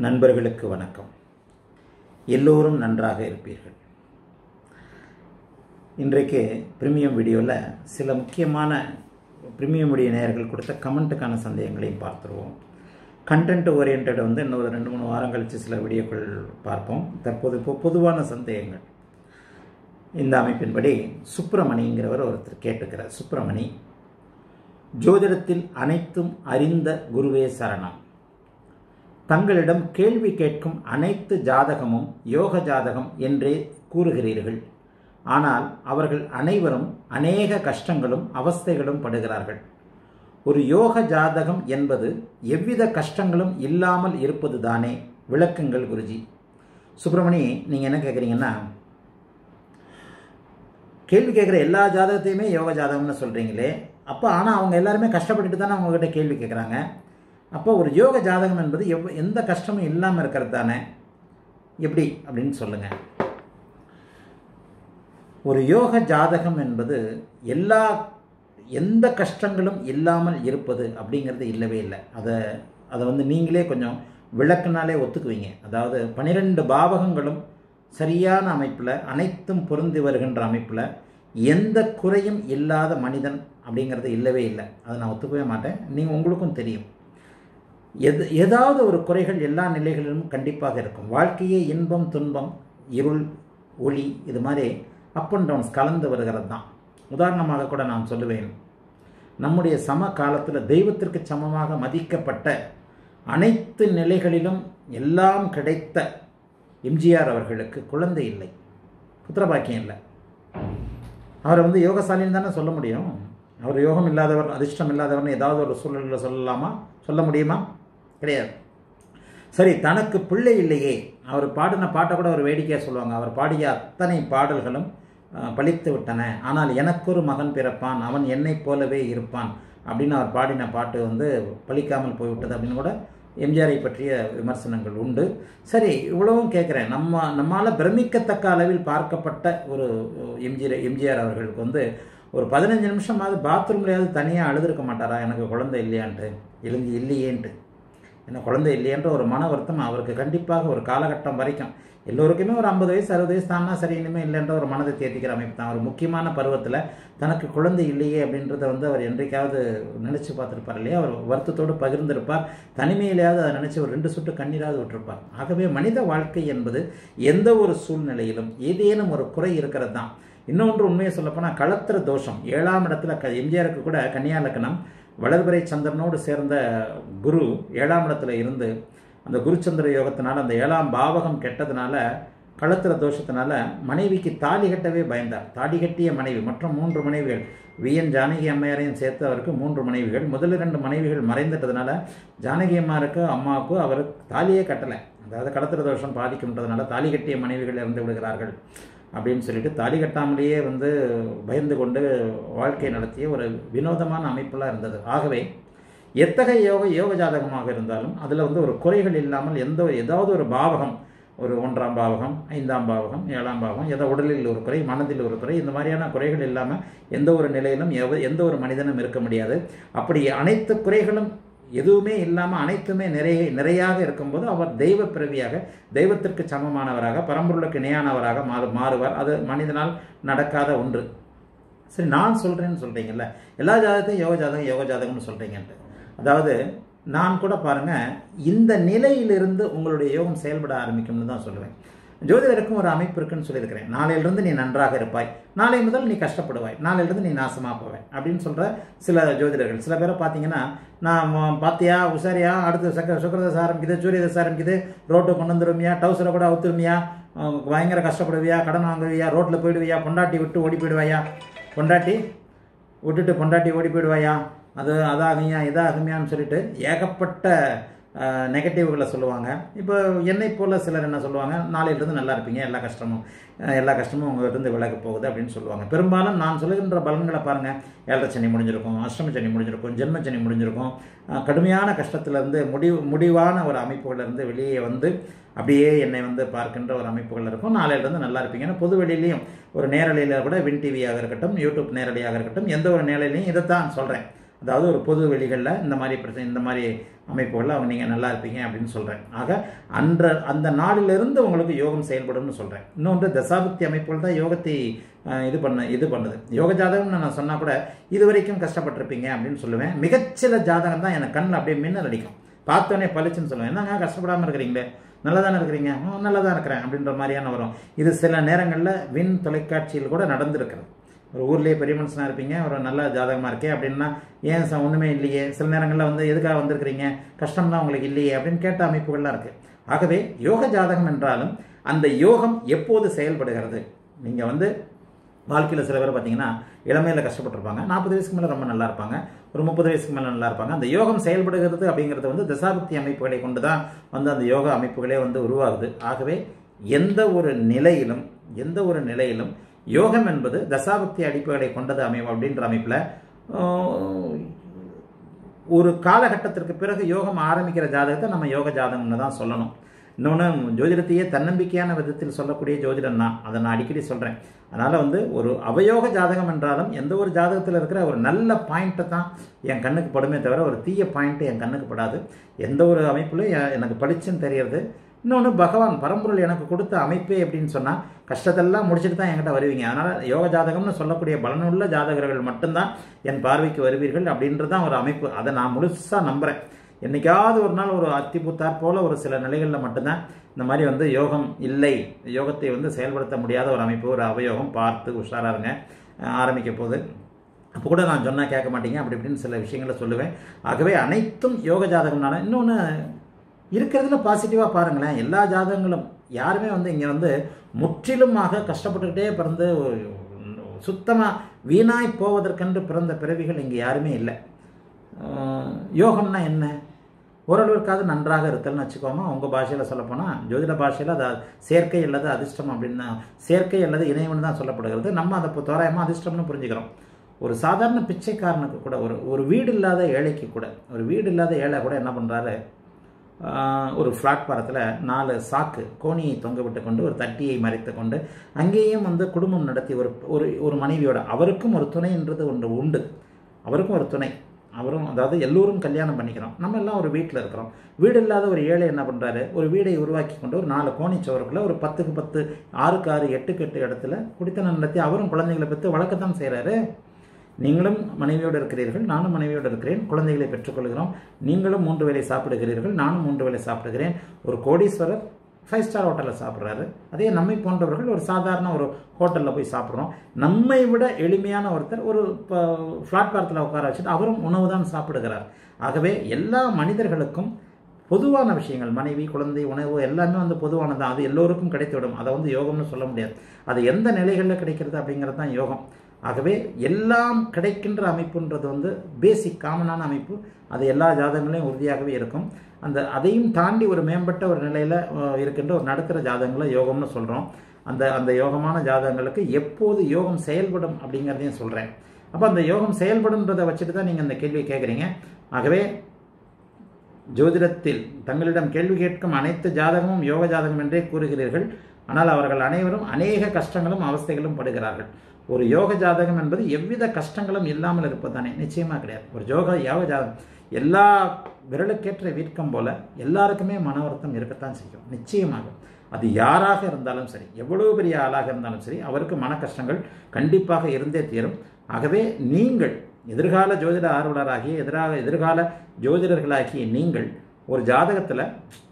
நண்பர்களுக்கு வணக்கம் எல்லோரும் நன்றாக இருப்பீர்கள் இன்றைக்கு ப்ரீமியம் வீடியோவில் சில முக்கியமான ப்ரீமியம் வீடியோ நேயர்கள் கொடுத்த கமெண்ட்டுக்கான சந்தேகங்களையும் பார்த்துருவோம் கண்டென்ட் ஓரியன்ட் வந்து இன்னொரு ரெண்டு மூணு வாரம் கழித்து சில வீடியோக்கள் பார்ப்போம் தற்போது இப்போ பொதுவான சந்தேகங்கள் இந்த அமைப்பின்படி சுப்பிரமணிங்கிறவர் ஒருத்தர் கேட்டுக்கிறார் சுப்பிரமணி ஜோதிடத்தில் அனைத்தும் அறிந்த குருவே சரணம் தங்களிடம் கேள்வி கேட்கும் அனைத்து ஜாதகமும் யோக ஜாதகம் என்றே கூறுகிறீர்கள் ஆனால் அவர்கள் அனைவரும் அநேக கஷ்டங்களும் அவஸ்தைகளும் படுகிறார்கள் ஒரு யோக ஜாதகம் என்பது எவ்வித கஷ்டங்களும் இல்லாமல் இருப்பது தானே விளக்குங்கள் குருஜி சுப்பிரமணி நீங்கள் என்ன கேட்குறீங்கன்னா கேள்வி கேட்குற எல்லா ஜாதகத்தையுமே யோக ஜாதகம்னு சொல்கிறீங்களே அப்போ ஆனால் அவங்க எல்லாருமே கஷ்டப்பட்டுட்டு தானே அவங்கக்கிட்ட கேள்வி கேட்குறாங்க அப்போ ஒரு யோக ஜாதகம் என்பது எவ் எந்த கஷ்டமும் இல்லாமல் இருக்கிறது தானே எப்படி அப்படின்னு சொல்லுங்கள் ஒரு யோக ஜாதகம் என்பது எல்லா எந்த கஷ்டங்களும் இல்லாமல் இருப்பது அப்படிங்கிறது இல்லவே இல்லை அதை அதை வந்து நீங்களே கொஞ்சம் விளக்குனாலே ஒத்துக்குவீங்க அதாவது பனிரெண்டு பாவகங்களும் சரியான அமைப்பில் அனைத்தும் பொருந்தி வருகின்ற அமைப்பில் எந்த குறையும் இல்லாத மனிதன் அப்படிங்கிறது இல்லவே இல்லை அதை நான் ஒத்துக்கவே மாட்டேன் நீங்கள் உங்களுக்கும் தெரியும் எது ஏதாவது ஒரு குறைகள் எல்லா நிலைகளிலும் கண்டிப்பாக இருக்கும் வாழ்க்கையே இன்பம் துன்பம் இருள் ஒளி இது மாதிரி அப் அண்ட் டவுன்ஸ் கலந்து வருகிறது தான் உதாரணமாக கூட நான் சொல்லுவேன் நம்முடைய சம காலத்தில் தெய்வத்திற்கு சமமாக மதிக்கப்பட்ட அனைத்து நிலைகளிலும் எல்லாம் கிடைத்த எம்ஜிஆர் அவர்களுக்கு குழந்தை இல்லை புத்திரபாக்கியம் இல்லை அவரை வந்து யோகசாலின்னு தானே சொல்ல முடியும் அவர் யோகம் இல்லாதவர் அதிர்ஷ்டம் இல்லாதவர்னு ஏதாவது ஒரு சூழலில் சொல்லலாமா சொல்ல முடியுமா கிடையாது சரி தனக்கு பிள்ளை இல்லையே அவர் பாடின பாட்டை கூட ஒரு வேடிக்கையாக சொல்லுவாங்க அவர் பாடிய அத்தனை பாடல்களும் பழித்து விட்டன ஆனால் எனக்கொரு மகன் பிறப்பான் அவன் என்னைப் போலவே இருப்பான் அப்படின்னு அவர் பாடின பாட்டு வந்து பழிக்காமல் போய்விட்டது அப்படின்னு கூட எம்ஜிஆரை பற்றிய விமர்சனங்கள் உண்டு சரி இவ்வளவும் கேட்குறேன் நம்ம நம்மால் பிரமிக்கத்தக்க அளவில் பார்க்கப்பட்ட ஒரு எம்ஜிஆர் எம்ஜிஆர் அவர்களுக்கு வந்து ஒரு பதினஞ்சு நிமிஷமாவது பாத்ரூம்லையாவது தனியாக அழுதுருக்க மாட்டாரா எனக்கு குழந்தை இல்லையான்ட்டு எழுந்து இல்லையேன்ட்டு என்ன குழந்தை இல்லையன்ற ஒரு மன வருத்தம் அவருக்கு கண்டிப்பாக ஒரு காலகட்டம் வரைக்கும் எல்லோருக்குமே ஒரு ஐம்பது வயசு அறுபது வயசு தானா சரி இனிமேல் இல்லைன்ற ஒரு மனதை தேர்த்திக்கிற அமைப்பு தான் ஒரு முக்கியமான பருவத்தில் தனக்கு குழந்தை இல்லையே அப்படின்றத வந்து அவர் என்றைக்காவது நினச்சி பார்த்துருப்பார் இல்லையா அவர் வருத்தத்தோடு பகிர்ந்திருப்பார் தனிமையிலேயாவது அதை நினச்சி ஒரு ரெண்டு சொட்டு கண்ணீராவது விட்டுருப்பார் ஆகவே மனித வாழ்க்கை என்பது எந்த ஒரு சூழ்நிலையிலும் ஏதேனும் ஒரு குறை இருக்கிறது தான் இன்னொன்று உண்மையை சொல்லப்போனால் களத்திர தோஷம் ஏழாம் இடத்துல க எம்ஜிஆருக்கு கூட கன்னியா லக்னம் வளர்பிறை சந்திரனோடு சேர்ந்த குரு ஏழாம் இடத்துல இருந்து அந்த குருச்சந்திர யோகத்தினால அந்த ஏழாம் பாவகம் கெட்டதுனால களத்திர தோஷத்தினால மனைவிக்கு தாலி கட்டவே பயந்தார் தாலி கட்டிய மனைவி மற்றும் மூன்று மனைவிகள் வி என் ஜானகி அம்மையாரையும் சேர்த்து அவருக்கு மூன்று மனைவிகள் முதல் இரண்டு மனைவிகள் மறைந்துட்டதுனால ஜானகி அம்மாருக்கு அம்மாவுக்கு அவர் தாலியே கட்டலை அதாவது களத்திர தோஷம் பாதிக்கின்றதுனால தாலி கட்டிய மனைவிகள் இறந்து விடுகிறார்கள் அப்படின்னு சொல்லிட்டு தாலி கட்டாமலேயே வந்து பயந்து கொண்டு வாழ்க்கை நடத்திய ஒரு வினோதமான அமைப்பெல்லாம் இருந்தது ஆகவே எத்தகைய யோக யோக ஜாதகமாக இருந்தாலும் அதில் வந்து ஒரு குறைகள் இல்லாமல் எந்த ஏதாவது ஒரு பாவகம் ஒரு ஒன்றாம் பாவகம் ஐந்தாம் பாவகம் ஏழாம் பாவகம் ஏதோ உடலில் ஒரு குறை மனதில் ஒரு குறை இந்த மாதிரியான குறைகள் இல்லாமல் எந்த ஒரு நிலையிலும் எந்த ஒரு மனிதனும் இருக்க முடியாது அப்படி அனைத்து குறைகளும் எதுவுமே இல்லாமல் அனைத்துமே நிறைய நிறையாக இருக்கும்போது அவர் தெய்வ பிறவியாக தெய்வத்திற்கு சமமானவராக பரம்பொருளுக்கு இணையானவராக மாறு மாறுவார் அது மனிதனால் நடக்காத ஒன்று சரி நான் சொல்கிறேன்னு சொல்கிறீங்கல்ல எல்லா ஜாதகத்தையும் யோக ஜாதகம் யோக ஜாதகம்னு சொல்கிறீங்கன்ட்டு அதாவது நான் கூட பாருங்கள் இந்த நிலையிலிருந்து உங்களுடைய யோகம் செயல்பட ஆரம்பிக்கும்னு தான் சொல்லுவேன் ஜோதிடருக்கும் ஒரு அமைப்பு இருக்குன்னு சொல்லியிருக்கிறேன் நாளையிலிருந்து நீ நன்றாக இருப்பாய் நாளை முதல் நீ கஷ்டப்படுவாய் நாளையிலிருந்து நீ நாசமாக போவாய் அப்படின்னு சொல்கிற சில ஜோதிடர்கள் சில பேரை பார்த்தீங்கன்னா நான் பாத்தியா உசாரியா அடுத்து சக்க சுக்கரதசை ஆரம்பிக்குது சூரியதசை ஆரம்பிக்குது ரோட்டு கொண்டு வந்துருமியா டவுசரை கூட அவுத்துருமியா பயங்கர கஷ்டப்படுவியா கடன் வாங்குவியா ரோட்டில் போயிடுவியா பொண்டாட்டி விட்டு ஓடி போயிடுவாயா பொண்டாட்டி விட்டுட்டு பொண்டாட்டி ஓடி போயிடுவாயா அது அதாகுமியா இதாகுமியான்னு சொல்லிட்டு ஏகப்பட்ட நெகட்டிவ்களை சொல்லுவாங்க இப்போ என்னை போல் சிலர் என்ன சொல்லுவாங்க நாளையிலிருந்து நல்லா இருப்பீங்க எல்லா கஷ்டமும் எல்லா கஷ்டமும் உங்கள்கிட்ட விலக போகுது அப்படின்னு சொல்லுவாங்க பெரும்பாலும் நான் சொல்லுகின்ற பலன்களை பாருங்கள் ஏழரை சனி முடிஞ்சிருக்கும் அஷ்டம சனி முடிஞ்சிருக்கும் ஜென்ம சனி முடிஞ்சிருக்கும் கடுமையான கஷ்டத்துலேருந்து முடிவு முடிவான ஒரு அமைப்புகளிலிருந்து வெளியே வந்து அப்படியே என்னை வந்து பார்க்கின்ற ஒரு அமைப்புகள் இருக்கும் நாளையிலிருந்து நல்லா இருப்பீங்கன்னு பொது வெளியிலையும் ஒரு நேரலையில் கூட வின் டிவியாக இருக்கட்டும் யூடியூப் நேரடியாக இருக்கட்டும் எந்த ஒரு நேரலையும் இதைத்தான் சொல்கிறேன் அதாவது ஒரு பொது வெளிகளில் இந்த மாதிரி பிரச்சனை இந்த மாதிரி அமைப்புகளில் அவங்க நீங்கள் நல்லா இருப்பீங்க அப்படின்னு சொல்கிறேன் ஆக அன்ற அந்த நாளிலிருந்து உங்களுக்கு யோகம் செயல்படும்னு சொல்கிறேன் இன்னொன்று தசாபக்தி அமைப்புகள் தான் யோகத்தை அஹ், இது பண்ண இது பண்ணுது யோக ஜாதகம்னு நான் சொன்னால் கூட இது வரைக்கும் கஷ்டப்பட்டிருப்பீங்க அப்படின்னு சொல்லுவேன் மிகச்சில ஜாதகம் தான் எனக்கு கண்ணில் அப்படியே மின்னல் அடிக்கும் பார்த்தோன்னே பளிச்சுன்னு சொல்லுவேன் என்னங்க கஷ்டப்படாமல் இருக்கிறீங்களே நல்லா தானே இருக்கிறீங்க "ஆ, நல்லா தான் இருக்கிறேன் அப்படின்ற மாதிரியான வரும் இது சில நேரங்களில் விண் தொலைக்காட்சியில் கூட நடந்திருக்கிறது ஒரு ஊர்லேயே பெரிய மனுஷனாக இருப்பீங்க ஒரு நல்ல ஜாதகமாக இருக்கே அப்படின்னா ஏன் சார் ஒன்றுமே இல்லையே சில நேரங்களில் வந்து எதுக்காக வந்திருக்கிறீங்க கஷ்டம் தான் உங்களுக்கு இல்லையே அப்படின்னு கேட்ட அமைப்புகள்லாம் இருக்குது ஆகவே யோக ஜாதகம் என்றாலும் அந்த யோகம் எப்போது செயல்படுகிறது நீங்கள் வந்து வாழ்க்கையில் சில பேர் பார்த்தீங்கன்னா இளமையில் கஷ்டப்பட்டிருப்பாங்க நாற்பது வயசுக்கு மேலே ரொம்ப நல்லா இருப்பாங்க ஒரு முப்பது வயசுக்கு மேலே நல்லா இருப்பாங்க அந்த யோகம் செயல்படுகிறது அப்படிங்கிறது வந்து தசாபக்தி அமைப்புகளை கொண்டு தான் வந்து அந்த யோக அமைப்புகளே வந்து உருவாகுது ஆகவே எந்த ஒரு நிலையிலும் எந்த ஒரு நிலையிலும் யோகம் என்பது தசாபக்தி அடிப்புகளை கொண்டது அமைப்பு அப்படின்ற அமைப்பில் ஒரு காலகட்டத்திற்கு பிறகு யோகம் ஆரம்பிக்கிற ஜாதகத்தை நம்ம யோக ஜாதகம்னு தான் சொல்லணும் இன்னொன்று ஜோதிடத்தையே தன்னம்பிக்கையான விதத்தில் சொல்லக்கூடிய ஜோதிடம் தான் அதை நான் அடிக்கடி சொல்கிறேன் அதனால் வந்து ஒரு அவயோக ஜாதகம் என்றாலும் எந்த ஒரு ஜாதகத்தில் இருக்கிற ஒரு நல்ல பாயிண்ட்டை தான் என் கண்ணுக்கு படுமே தவிர ஒரு தீய பாயிண்ட்டு என் கண்ணுக்கு படாது எந்த ஒரு அமைப்பிலும் எ- எனக்கு படிச்சுன்னு தெரியறது இன்னொன்று பகவான் பரம்பொருள் எனக்கு கொடுத்த அமைப்பே அப்படின்னு சொன்னால் கஷ்டத்தெல்லாம் முடிச்சுட்டு தான் என்கிட்ட வருவீங்க அதனால் யோக ஜாதகம்னு சொல்லக்கூடிய பலனுள்ள ஜாதகர்கள் மட்டும்தான் என் பார்வைக்கு வருவீர்கள் அப்படின்றது தான் ஒரு அமைப்பு அதை நான் முழுசாக நம்புகிறேன் என்னைக்காவது ஒரு நாள் ஒரு அத்திபுத்தார் போல ஒரு சில நிலைகளில் மட்டும்தான் இந்த மாதிரி வந்து யோகம் இல்லை யோகத்தை வந்து செயல்படுத்த முடியாத ஒரு அமைப்பு ஒரு அவயோகம் பார்த்து உஷாரா இருங்க அஹ் ஆரம்பிக்க போகுது அப்போ கூட நான் சொன்னால் கேட்க மாட்டீங்க அப்படி இப்படின்னு சில விஷயங்களை சொல்லுவேன் ஆகவே அனைத்தும் யோக ஜாதகம்னால இன்னொன்று இருக்கிறதுல பாசிட்டிவாக பாருங்களேன் எல்லா ஜாதகங்களும் யாருமே வந்து இங்கே வந்து முற்றிலுமாக கஷ்டப்பட்டுக்கிட்டே பிறந்து சுத்தமாக வீணாய் போவதற்கென்று பிறந்த பிறவிகள் இங்கே யாருமே இல்லை அஹ் யோகம்னா என்ன ஓரளவிற்காவது நன்றாக இருத்தல்னு வச்சுக்கோமா உங்கள் பாஷையில் சொல்லப்போனால் ஜோதிட பாஷையில் அது சேர்க்கை அல்லது அதிர்ஷ்டம் அப்படின்னு தான் சேர்க்கை அல்லது இணைவுன்னு தான் சொல்லப்படுகிறது நம்ம அதை இப்போ தோராயமாக அதிர்ஷ்டம்னு புரிஞ்சுக்கிறோம் ஒரு சாதாரண பிச்சைக்காரனுக்கு கூட ஒரு ஒரு வீடு இல்லாத ஏழைக்கு கூட ஒரு வீடு இல்லாத ஏழை கூட என்ன பண்ணுறாரு ஒரு பிளாட்பாரத்தில் நாலு சாக்கு கோணியை தொங்க விட்டு கொண்டு ஒரு தட்டியை மறைத்து கொண்டு அங்கேயும் வந்து குடும்பம் நடத்தி ஒரு ஒரு ஒரு மனைவியோட அவருக்கும் ஒரு துணைன்றது ஒன்று உண்டு அவருக்கும் ஒரு துணை அவரும் அதாவது எல்லோரும் கல்யாணம் பண்ணிக்கிறோம் நம்ம எல்லாம் ஒரு வீட்டில் இருக்கிறோம் வீடு இல்லாத ஒரு ஏழை என்ன பண்ணுறாரு ஒரு வீடை உருவாக்கி கொண்டு ஒரு நாலு கோணிச்சவருக்குள்ள ஒரு பத்துக்கு பத்து ஆறுக்கு ஆறு எட்டுக்கு எட்டு இடத்துல குடித்தனம் நடத்தி அவரும் குழந்தைகளை பெற்று வளர்க்கத்தான் செய்கிறாரு நீங்களும் மனைவியோடு இருக்கிறீர்கள் நானும் மனைவியோடு இருக்கிறேன் குழந்தைகளை பெற்றுக்கொள்கிறோம் நீங்களும் மூன்று வேளை சாப்பிடுகிறீர்கள் நானும் மூன்று வேளை சாப்பிடுகிறேன் ஒரு கோடீஸ்வரர் ஃபைவ் ஸ்டார் ஹோட்டலில் சாப்பிட்றாரு அதே நம்மை போன்றவர்கள் ஒரு சாதாரண ஒரு ஹோட்டலில் போய் சாப்பிட்றோம் நம்மை விட எளிமையான ஒருத்தர் ஒரு பிளாட்பாரத்தில் உட்கார வச்சுட்டு அவரும் உணவு தான் சாப்பிடுகிறார் ஆகவே எல்லா மனிதர்களுக்கும் பொதுவான விஷயங்கள் மனைவி குழந்தை உணவு எல்லாமே வந்து பொதுவானது தான் அது எல்லோருக்கும் கிடைத்துவிடும் அதை வந்து யோகம்னு சொல்ல முடியாது அது எந்த நிலைகளில் கிடைக்கிறது அப்படிங்கிறது தான் யோகம் ஆகவே எல்லாம் கிடைக்கின்ற அமைப்புன்றது வந்து பேசிக் காமனான அமைப்பு அது எல்லா ஜாதகங்களையும் உறுதியாகவே இருக்கும் அந்த அதையும் தாண்டி ஒரு மேம்பட்ட ஒரு நிலையில் இருக்கின்ற ஒரு நடுத்தர ஜாதகங்களை யோகம்னு சொல்கிறோம் அந்த அந்த யோகமான ஜாதகங்களுக்கு எப்போது யோகம் செயல்படும் அப்படிங்கிறதையும் சொல்கிறேன் அப்போ அந்த யோகம் செயல்படும்ன்றதை வச்சுட்டு தான் நீங்கள் அந்த கேள்வியை கேட்குறீங்க ஆகவே ஜோதிடத்தில் தங்களிடம் கேள்வி கேட்கும் அனைத்து ஜாதகமும் யோக ஜாதகம் என்றே கூறுகிறீர்கள் ஆனால் அவர்கள் அனைவரும் அநேக கஷ்டங்களும் அவஸ்தைகளும் படுகிறார்கள் ஒரு யோக ஜாதகம் என்பது எவ்வித கஷ்டங்களும் இல்லாமல் இருப்பது தானே நிச்சயமாக கிடையாது ஒரு யோக யோக ஜாதகம் எல்லா விரலுக்கேற்ற வீட்கம் போல எல்லாருக்குமே மன வருத்தம் இருக்கத்தான் செய்யும் நிச்சயமாக அது யாராக இருந்தாலும் சரி எவ்வளவு பெரிய ஆளாக இருந்தாலும் சரி அவருக்கு மன கஷ்டங்கள் கண்டிப்பாக இருந்தே தீரும் ஆகவே நீங்கள் எதிர்கால ஜோதிட ஆர்வலராகிய எதிராக எதிர்கால ஜோதிடர்களாகிய நீங்கள் ஒரு ஜாதகத்தில்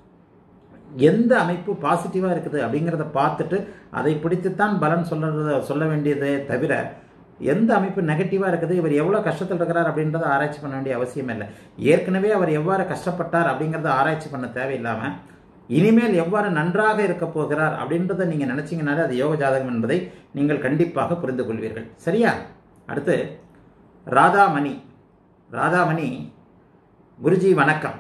எந்த அமைப்பு பாசிட்டிவாக இருக்குது அப்படிங்கிறத பார்த்துட்டு அதை பிடித்துத்தான் பலன் சொல்றத சொல்ல வேண்டியதே தவிர எந்த அமைப்பு நெகட்டிவாக இருக்குது இவர் எவ்வளோ கஷ்டத்தில் இருக்கிறார் அப்படின்றத ஆராய்ச்சி பண்ண வேண்டிய அவசியம் இல்லை ஏற்கனவே அவர் எவ்வாறு கஷ்டப்பட்டார் அப்படிங்கிறத ஆராய்ச்சி பண்ண தேவையில்லாமல் இனிமேல் எவ்வாறு நன்றாக இருக்க போகிறார் அப்படின்றத நீங்கள் நினச்சிங்கனாலே அது யோக ஜாதகம் என்பதை நீங்கள் கண்டிப்பாக புரிந்து கொள்வீர்கள் சரியா அடுத்து ராதாமணி ராதாமணி குருஜி வணக்கம்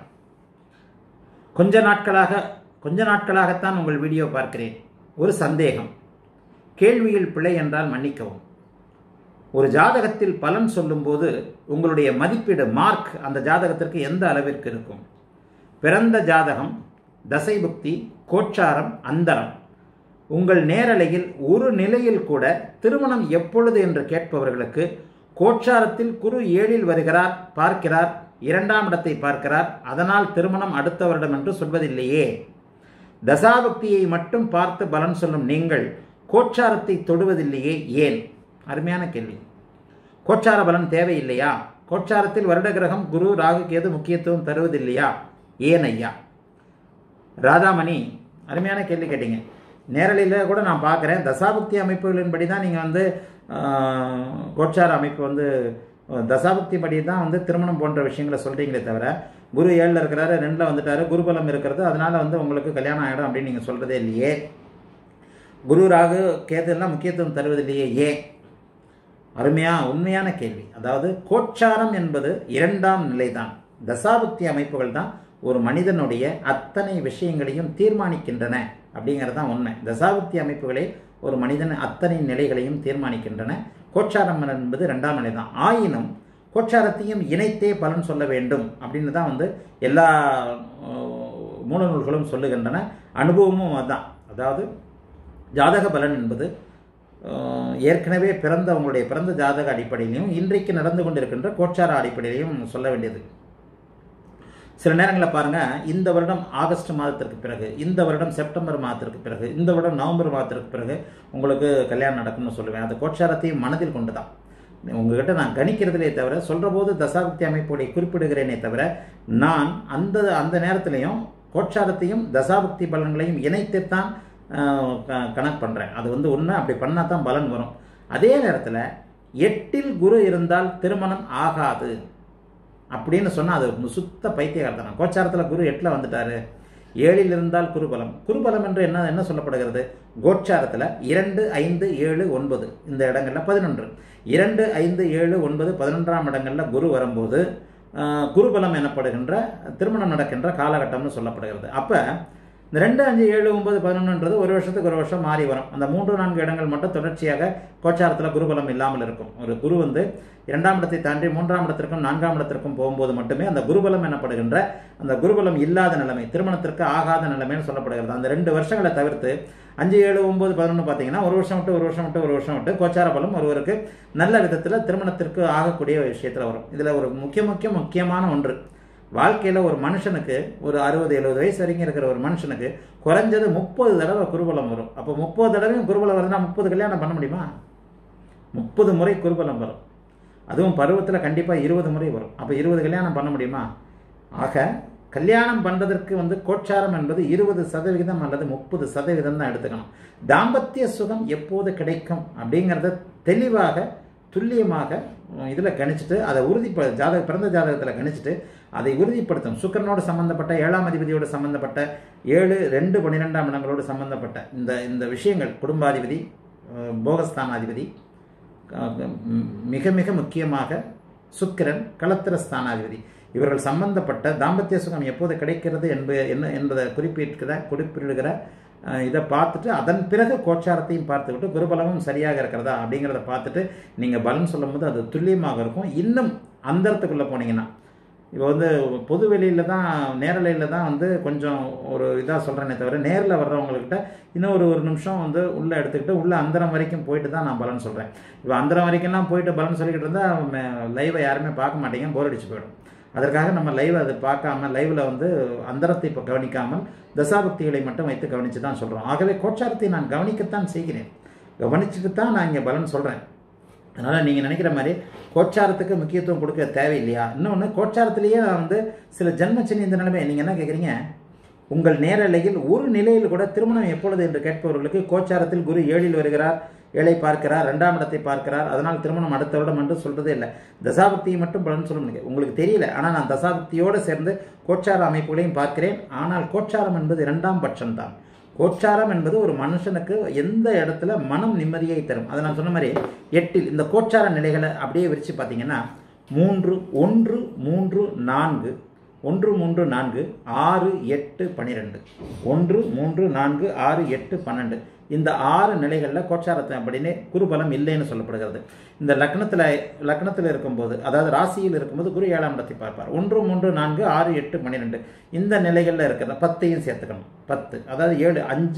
கொஞ்ச நாட்களாக கொஞ்ச நாட்களாகத்தான் உங்கள் வீடியோ பார்க்கிறேன் ஒரு சந்தேகம் கேள்வியில் பிழை என்றால் மன்னிக்கவும் ஒரு ஜாதகத்தில் பலன் சொல்லும்போது உங்களுடைய மதிப்பீடு மார்க் அந்த ஜாதகத்திற்கு எந்த அளவிற்கு இருக்கும் பிறந்த ஜாதகம் தசைபுக்தி கோச்சாரம் அந்தரம் உங்கள் நேரலையில் ஒரு நிலையில் கூட திருமணம் எப்பொழுது என்று கேட்பவர்களுக்கு கோச்சாரத்தில் குரு ஏழில் வருகிறார் பார்க்கிறார் இரண்டாம் இடத்தை பார்க்கிறார் அதனால் திருமணம் அடுத்த வருடம் என்று சொல்வதில்லையே தசாபக்தியை மட்டும் பார்த்து பலன் சொல்லும் நீங்கள் கோச்சாரத்தை தொடுவதில்லையே ஏன் அருமையான கேள்வி கோச்சார பலன் தேவையில்லையா கோச்சாரத்தில் வருட கிரகம் குரு ராகு கேது முக்கியத்துவம் தருவதில்லையா ஏன் ஐயா ராதாமணி அருமையான கேள்வி கேட்டீங்க நேரலையில் கூட நான் பார்க்குறேன் தசாபக்தி அமைப்புகளின்படி தான் நீங்கள் வந்து ஆஹ், கோச்சார அமைப்பு வந்து அஹ், தசாபக்தி படி தான் வந்து திருமணம் போன்ற விஷயங்களை சொல்கிறீங்களே தவிர குரு ஏழில் இருக்கிறாரு ரெண்டில் வந்துட்டாரு குருபலம் இருக்கிறது அதனால வந்து உங்களுக்கு கல்யாணம் ஆகிடும் அப்படின்னு நீங்கள் சொல்கிறதே இல்லையே குரு ராகு கேது எல்லாம் முக்கியத்துவம் தருவதில்லையே ஏன் அருமையா உண்மையான கேள்வி அதாவது கோச்சாரம் என்பது இரண்டாம் நிலைதான் தசாபக்தி அமைப்புகள் தான் ஒரு மனிதனுடைய அத்தனை விஷயங்களையும் தீர்மானிக்கின்றன அப்படிங்கிறது தான் உண்மை தசாபக்தி அமைப்புகளே ஒரு மனிதன் அத்தனை நிலைகளையும் தீர்மானிக்கின்றன கோச்சாரம் என்பது ரெண்டாம் நிலை தான் ஆயினும் கோச்சாரத்தையும் இணைத்தே பலன் சொல்ல வேண்டும் அப்படின்னு தான் வந்து எல்லா அஹ், மூல நூல்களும் சொல்லுகின்றன அனுபவமும் அதான் அதாவது ஜாதக பலன் என்பது அஹ், ஏற்கனவே பிறந்த உங்களுடைய பிறந்த ஜாதக அடிப்படையிலையும் இன்றைக்கு நடந்து கொண்டிருக்கின்ற கோச்சார அடிப்படையிலையும் சொல்ல வேண்டியது சில நேரங்களில் பாருங்க இந்த வருடம் ஆகஸ்ட் மாதத்திற்கு பிறகு இந்த வருடம் செப்டம்பர் மாதத்திற்கு பிறகு இந்த வருடம் நவம்பர் மாதத்திற்கு பிறகு உங்களுக்கு கல்யாணம் நடக்கும்னு சொல்லுவேன் அந்த கோச்சாரத்தையும் மனதில் கொண்டு தான் உங்ககிட்ட நான் கணிக்கிறதிலே தவிர சொல்கிற போது தசாபக்தி அமைப்புடைய குறிப்பிடுகிறேனே தவிர நான் அந்த அந்த நேரத்திலையும் கோச்சாரத்தையும் தசாபக்தி பலன்களையும் இணைத்துத்தான் ஆஹ், க- கணக்கு பண்ணுறேன் அது வந்து உண்மை அப்படி பண்ணால் தான் பலன் வரும் அதே நேரத்தில் எட்டில் குரு இருந்தால் திருமணம் ஆகாது அப்படின்னு சொன்னால் அது சுத்த பைத்தியகார்த்தனம் கோச்சாரத்தில் குரு எட்டில் வந்துட்டாரு ஏழில் இருந்தால் குருபலம் குருபலம் என்று என்ன என்ன சொல்லப்படுகிறது கோச்சாரத்தில் இரண்டு ஐந்து ஏழு ஒன்பது இந்த இடங்கள்ல பதினொன்று இரண்டு ஐந்து ஏழு ஒன்பது பதினொன்றாம் இடங்கள்ல குரு வரும்போது ஆஹ், குருபலம் எனப்படுகின்ற திருமணம் நடக்கின்ற காலகட்டம்னு சொல்லப்படுகிறது அப்போ இந்த ரெண்டு அஞ்சு ஏழு ஒன்பது பதினொன்றுன்றது ஒரு வருஷத்துக்கு ஒரு வருஷம் மாறி வரும் அந்த மூன்று நான்கு இடங்கள் மட்டும் தொடர்ச்சியாக கோச்சாரத்தில் குருபலம் இல்லாமல் இருக்கும் ஒரு குரு வந்து இரண்டாம் இடத்தை தாண்டி மூன்றாம் இடத்திற்கும் நான்காம் இடத்திற்கும் போகும்போது மட்டுமே அந்த குருபலம் எனப்படுகின்ற அந்த குருபலம் இல்லாத நிலைமை திருமணத்திற்கு ஆகாத நிலைமைன்னு சொல்லப்படுகிறது அந்த ரெண்டு வருஷங்களை தவிர்த்து அஞ்சு ஏழு ஒன்பது பதினொன்று பார்த்தீங்கன்னா ஒரு வருஷம் விட்டு ஒரு வருஷம் விட்டு ஒரு வருஷம் விட்டு கோச்சார பலம் ஒருவருக்கு நல்ல விதத்தில் திருமணத்திற்கு ஆகக்கூடிய விஷயத்தில் வரும் இதில் ஒரு முக்கிய முக்கிய முக்கியமான ஒன்று வாழ்க்கையில் ஒரு மனுஷனுக்கு ஒரு அறுபது எழுபது வயசு வரைக்கும் இருக்கிற ஒரு மனுஷனுக்கு குறைஞ்சது முப்பது தடவை குருபலம் வரும் அப்போ முப்பது தடவையும் குருபலம் வருதுன்னா முப்பது கல்யாணம் பண்ண முடியுமா முப்பது முறை குருபலம் வரும் அதுவும் பருவத்தில் கண்டிப்பாக இருபது முறை வரும் அப்போ இருபது கல்யாணம் பண்ண முடியுமா ஆக கல்யாணம் பண்ணுறதற்கு வந்து கோச்சாரம் என்பது இருபது சதவிகிதம் அல்லது முப்பது சதவீதம் தான் எடுத்துக்கணும் தாம்பத்திய சுகம் எப்போது கிடைக்கும் அப்படிங்கிறத தெளிவாக துல்லியமாக இதில் கணிச்சிட்டு அதை உறுதிப்ப ஜாதக பிறந்த ஜாதகத்தில் கணிச்சிட்டு அதை உறுதிப்படுத்தும் சுக்கரனோடு சம்பந்தப்பட்ட ஏழாம் அதிபதியோடு சம்பந்தப்பட்ட ஏழு ரெண்டு பன்னிரெண்டாம் இடங்களோடு சம்பந்தப்பட்ட இந்த இந்த விஷயங்கள் குடும்பாதிபதி அஹ், போகஸ்தானாதிபதி அஹ், ம், மிக மிக முக்கியமாக சுக்கிரன் களத்திர ஸ்தானாதிபதி இவர்கள் சம்பந்தப்பட்ட தாம்பத்திய சுகம் எப்போது கிடைக்கிறது என்பது என்ன என்பதை குறிப்பிடுகிற குறிப்பிடுகிற அஹ், இதை பார்த்துட்டு அதன் பிறகு கோச்சாரத்தையும் பார்த்துக்கிட்டு குருபலமும் சரியாக இருக்கிறதா அப்படிங்கிறத பார்த்துட்டு நீங்கள் பலன் சொல்லும்போது அது துல்லியமாக இருக்கும் இன்னும் அந்தரத்துக்குள்ளே போனீங்கன்னா இப்போ வந்து பொது வெளியில் தான் நேரலையில் தான் வந்து கொஞ்சம் ஒரு இதாக சொல்கிறேனே தவிர நேரில் வர்றவங்கக்கிட்ட இன்னும் ஒரு ஒரு நிமிஷம் வந்து உள்ளே எடுத்துக்கிட்டு உள்ளே அந்தரம் வரைக்கும் போயிட்டு தான் நான் பலன் சொல்கிறேன் இப்போ அந்தரம் வரைக்கும்லாம் போயிட்டு பலன் சொல்லிக்கிட்டு இருந்தால் லைவை யாருமே பார்க்க மாட்டீங்க போர் அடிச்சு போயிடும் அதற்காக நம்ம லைவ் அது பார்க்காம லைவில் வந்து அந்தரத்தை இப்போ கவனிக்காமல் தசாபக்திகளை மட்டும் வைத்து கவனித்து தான் சொல்கிறோம் ஆகவே கோச்சாரத்தை நான் கவனிக்கத்தான் செய்கிறேன் கவனிச்சுட்டு தான் நான் இங்கே பலன் சொல்கிறேன் அதனால் நீங்கள் நினைக்கிற மாதிரி கோச்சாரத்துக்கு முக்கியத்துவம் கொடுக்க தேவையில்லையா இன்னொன்று கோச்சாரத்திலேயே நான் வந்து சில ஜென்மச்சனி இந்த நிலைமை நீங்கள் என்ன கேட்குறீங்க உங்கள் நேரலையில் ஒரு நிலையில் கூட திருமணம் எப்பொழுது என்று கேட்பவர்களுக்கு கோச்சாரத்தில் குரு ஏழில் வருகிறார் ஏழை பார்க்கிறார் ரெண்டாம் இடத்தை பார்க்கிறார் அதனால் திருமணம் அடுத்த வருடம் என்று சொல்றதே இல்லை தசாபக்தியை மட்டும் பலன் சொல்ல முடியாது உங்களுக்கு தெரியல ஆனால் நான் தசாபக்தியோடு சேர்ந்து கோச்சார அமைப்புகளையும் பார்க்கிறேன் ஆனால் கோச்சாரம் என்பது இரண்டாம் பட்சம்தான் கோச்சாரம் என்பது ஒரு மனுஷனுக்கு எந்த இடத்துல மனம் நிம்மதியை தரும் அதை நான் சொன்ன மாதிரி எட்டில் இந்த கோச்சார நிலைகளை அப்படியே விரித்து பார்த்தீங்கன்னா மூன்று ஒன்று மூன்று நான்கு ஒன்று மூன்று நான்கு ஆறு எட்டு பன்னிரெண்டு ஒன்று மூன்று நான்கு ஆறு எட்டு பன்னெண்டு இந்த ஆறு நிலைகளில் கோச்சாரத்தை அப்படின்னு குருபலம் இல்லைன்னு சொல்லப்படுகிறது இந்த லக்னத்தில் லக்னத்தில் இருக்கும்போது அதாவது ராசியில் இருக்கும்போது குரு ஏழாம் இடத்தை பார்ப்பார் ஒன்று மூன்று நான்கு ஆறு எட்டு பன்னிரெண்டு இந்த நிலைகளில் இருக்கிற பத்தையும் சேர்த்துக்கணும் பத்து அதாவது ஏழு அஞ்சு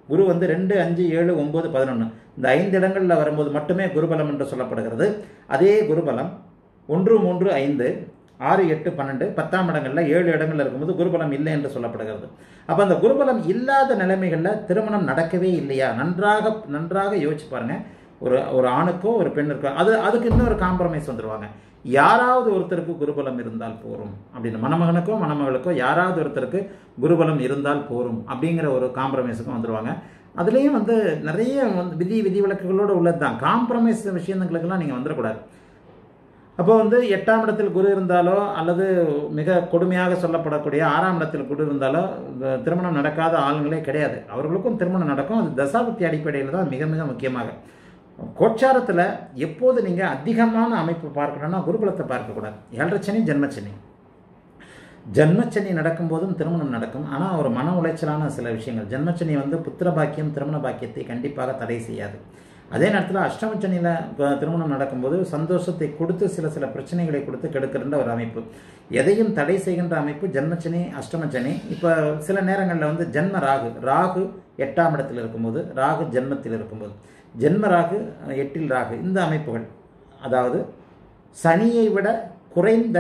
குரு வந்து ரெண்டு அஞ்சு ஏழு ஒம்பது பதினொன்று இந்த ஐந்து இடங்களில் வரும்போது மட்டுமே குருபலம் என்று சொல்லப்படுகிறது அதே குருபலம் ஒன்று மூன்று ஐந்து ஆறு எட்டு பன்னெண்டு பத்தாம் இடங்களில் ஏழு இடங்கள்ல இருக்கும்போது குருபலம் இல்லை என்று சொல்லப்படுகிறது அப்போ அந்த குருபலம் இல்லாத நிலைமைகளில் திருமணம் நடக்கவே இல்லையா நன்றாக நன்றாக யோசிச்சு பாருங்க ஒரு ஒரு ஆணுக்கோ ஒரு பெண்ணுக்கோ அது அதுக்கு இன்னொரு காம்ப்ரமைஸ் வந்துடுவாங்க யாராவது ஒருத்தருக்கு குருபலம் இருந்தால் போரும் அப்படின்னு மணமகனுக்கோ மணமகளுக்கோ யாராவது ஒருத்தருக்கு குருபலம் இருந்தால் போரும் அப்படிங்கிற ஒரு காம்ப்ரமைஸுக்கும் வந்துடுவாங்க அதுலேயும் வந்து நிறைய வந்து விதி விதிவிலக்குகளோடு உள்ளது தான் காம்ப்ரமைஸ் விஷயங்களுக்கெல்லாம் நீங்கள் வந்துடக்கூடாது அப்போ வந்து எட்டாம் இடத்தில் குரு இருந்தாலோ அல்லது மிக கொடுமையாக சொல்லப்படக்கூடிய ஆறாம் இடத்தில் குரு இருந்தாலோ இந்த திருமணம் நடக்காத ஆளுங்களே கிடையாது அவர்களுக்கும் திருமணம் நடக்கும் அது தசாபக்தி அடிப்படையில் தான் மிக மிக முக்கியமாக கோச்சாரத்தில் எப்போது நீங்கள் அதிகமான அமைப்பு பார்க்கணும்னா குருகுலத்தை பார்க்கக்கூடாது ஏழரைச்சனி ஜென்மச்சனி ஜென்மச்சனி நடக்கும்போதும் திருமணம் நடக்கும் ஆனால் ஒரு மன உளைச்சலான சில விஷயங்கள் ஜென்மச்சனி வந்து புத்திர பாக்கியம் திருமண பாக்கியத்தை கண்டிப்பாக தடை செய்யாது அதே நேரத்தில் அஷ்டமச்சனியில் திருமணம் நடக்கும்போது சந்தோஷத்தை கொடுத்து சில சில பிரச்சனைகளை கொடுத்து கெடுக்கின்ற ஒரு அமைப்பு எதையும் தடை செய்கின்ற அமைப்பு ஜென்மச்சனி அஷ்டமச்சனி இப்போ சில நேரங்களில் வந்து ஜென்ம ராகு ராகு எட்டாம் இடத்தில் இருக்கும்போது ராகு ஜென்மத்தில் இருக்கும்போது ஜென்ம ராகு எட்டில் ராகு இந்த அமைப்புகள் அதாவது சனியை விட குறைந்த